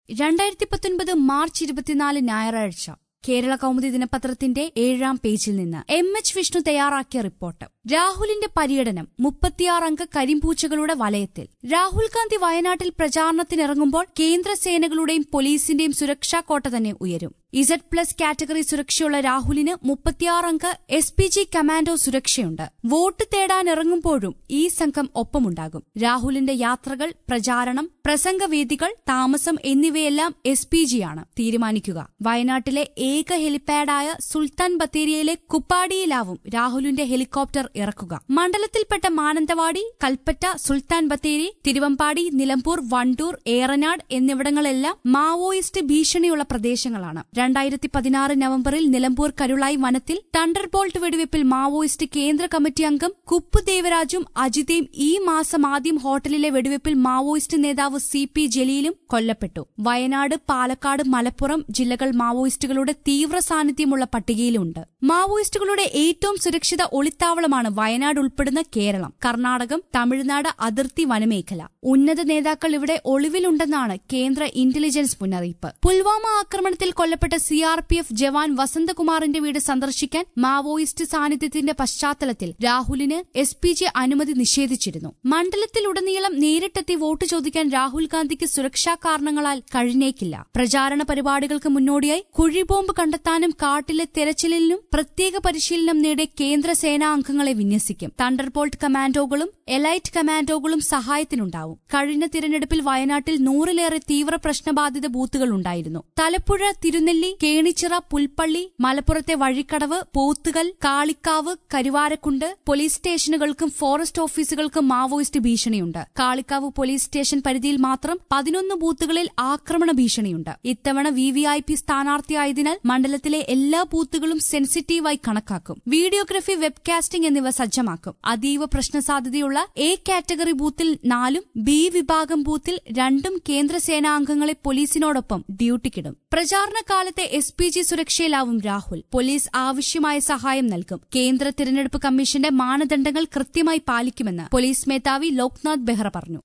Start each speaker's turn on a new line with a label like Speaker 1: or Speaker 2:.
Speaker 1: രണ്ടായിരത്തി പത്തൊൻപത് മാർച്ച് ഇരുപത്തിനാല് ഞായറാഴ്ച കേരള കൗമുദി ദിനപത്രത്തിന്റെ ഏഴാം പേജിൽ നിന്ന് എം എച്ച് വിഷ്ണു തയ്യാറാക്കിയ റിപ്പോർട്ട് രാഹുലിന്റെ പര്യടനം മുപ്പത്തിയാറംഗ കരിമ്പൂച്ചകളുടെ വലയത്തിൽ രാഹുൽ ഗാന്ധി വയനാട്ടിൽ പ്രചാരണത്തിനിറങ്ങുമ്പോൾ കേന്ദ്ര സേനകളുടെയും പോലീസിന്റെയും സുരക്ഷാ കോട്ട തന്നെ ഉയരും ഇസഡ് പ്ലസ് കാറ്റഗറി സുരക്ഷയുള്ള രാഹുലിന് മുപ്പത്തിയാറംഗ എസ് പി ജി കമാൻഡോ സുരക്ഷയുണ്ട് വോട്ട് തേടാനിറങ്ങുമ്പോഴും ഈ സംഘം ഒപ്പമുണ്ടാകും രാഹുലിന്റെ യാത്രകൾ പ്രചാരണം പ്രസംഗവേദികൾ താമസം എന്നിവയെല്ലാം എസ് പി ജിയാണ് തീരുമാനിക്കുക വയനാട്ടിലെ ഏക ഹെലിപാഡായ സുൽത്താൻ ബത്തേരിയയിലെ കുപ്പാടിയിലാവും രാഹുലിന്റെ ഹെലികോപ്റ്റർ ഇറക്കുക മണ്ഡലത്തിൽപ്പെട്ട മാനന്തവാടി കൽപ്പറ്റ സുൽത്താൻ ബത്തേരി തിരുവമ്പാടി നിലമ്പൂർ വണ്ടൂർ ഏറനാട് എന്നിവിടങ്ങളെല്ലാം മാവോയിസ്റ്റ് ഭീഷണിയുള്ള പ്രദേശങ്ങളാണ് രണ്ടായിരത്തി പതിനാറ് നവംബറിൽ നിലമ്പൂർ കരുളായി വനത്തിൽ തണ്ടർ ബോൾട്ട് വെടിവെപ്പിൽ മാവോയിസ്റ്റ് കേന്ദ്ര കമ്മിറ്റി അംഗം കുപ്പ് ദേവരാജും അജിതയും ഈ മാസം ആദ്യം ഹോട്ടലിലെ വെടിവെപ്പിൽ മാവോയിസ്റ്റ് നേതാവ് സി പി ജലീലും കൊല്ലപ്പെട്ടു വയനാട് പാലക്കാട് മലപ്പുറം ജില്ലകൾ മാവോയിസ്റ്റുകളുടെ തീവ്ര സാന്നിധ്യമുള്ള പട്ടികയിലുണ്ട് മാവോയിസ്റ്റുകളുടെ ഏറ്റവും സുരക്ഷിത ഒളിത്താവളമാണ് വയനാട് ഉൾപ്പെടുന്ന കേരളം കർണാടകം തമിഴ്നാട് അതിർത്തി വനമേഖല ഉന്നത നേതാക്കൾ ഇവിടെ ഒളിവിലുണ്ടെന്നാണ് കേന്ദ്ര ഇന്റലിജൻസ് മുന്നറിയിപ്പ് പുൽവാമ ആക്രമണത്തിൽ കൊല്ലപ്പെട്ട C R P F jawan വസന്തകുമാറിന്റെ വീട് സന്ദർശിക്കാൻ മാവോയിസ്റ്റ് സാന്നിധ്യത്തിന്റെ പശ്ചാത്തലത്തിൽ രാഹുലിന് എസ് പി ജി അനുമതി നിഷേധിച്ചിരുന്നു മണ്ഡലത്തിലുടനീളം നേരിട്ടെത്തി വോട്ട് ചോദിക്കാൻ രാഹുൽ ഗാന്ധിക്ക് സുരക്ഷാ കാരണങ്ങളാൽ കഴിഞ്ഞേക്കില്ല പ്രചാരണ പരിപാടികൾക്ക് മുന്നോടിയായി കുഴിബോംബ് കണ്ടെത്താനും കാട്ടിലെ തെരച്ചിലിനും പ്രത്യേക പരിശീലനം നേടിയ കേന്ദ്ര സേനാ അംഗങ്ങളെ വിന്യസിക്കും തണ്ടർബോൾട്ട് കമാൻഡോകളും എലൈറ്റ് കമാൻഡോകളും സഹായത്തിനുണ്ടാവും കഴിഞ്ഞ തിരഞ്ഞെടുപ്പിൽ വയനാട്ടിൽ നൂറിലേറെ തീവ്ര പ്രശ്നബാധിത ബൂത്തുകൾ ഉണ്ടായിരുന്നു തലപ്പുഴ തിരുനെല്ലി കേണിച്ചിറ പുൽപ്പള്ളി മലപ്പുറത്തെ വഴിക്കടവ് പോത്തുകൽ കാളിക്കാവ് കരുവാരക്കുണ്ട് പോലീസ് സ്റ്റേഷനുകൾക്കും ഫോറസ്റ്റ് ഓഫീസുകൾക്കും മാവോയിസ്റ്റ് ഭീഷണിയുണ്ട് കാളിക്കാവ് പോലീസ് സ്റ്റേഷൻ പരിധിയിൽ മാത്രം പതിനൊന്ന് ബൂത്തുകളിൽ ആക്രമണ ഭീഷണിയുണ്ട് ഇത്തവണ വി വി ഐ പി സ്ഥാനാർത്ഥിയായതിനാൽ മണ്ഡലത്തിലെ എല്ലാ ബൂത്തുകളും സെൻസിറ്റീവായി കണക്കാക്കും വീഡിയോഗ്രഫി വെബ്കാസ്റ്റിംഗ് എന്നിവ സജ്ജമാക്കും അതീവ പ്രശ്നസാധ്യതയുള്ള എ കാറ്റഗറി ബൂത്തിൽ നാലും ബി വിഭാഗം ബൂത്തിൽ രണ്ടും കേന്ദ്ര സേനാംഗങ്ങളെ പോലീസിനോടൊപ്പം ഡ്യൂട്ടിക്കിടും പ്രചാരണ കാലത്തെ എസ് പി ജി സുരക്ഷയിലാവും രാഹുൽ പോലീസ് ആവശ്യമായ സഹായം നൽകും കേന്ദ്ര തിരഞ്ഞെടുപ്പ് കമ്മീഷന്റെ മാനദണ്ഡങ്ങൾ കൃത്യമായി പാലിക്കുമെന്ന് പോലീസ് മേധാവി ലോക്നാഥ് ബെഹ്റ പറഞ്ഞു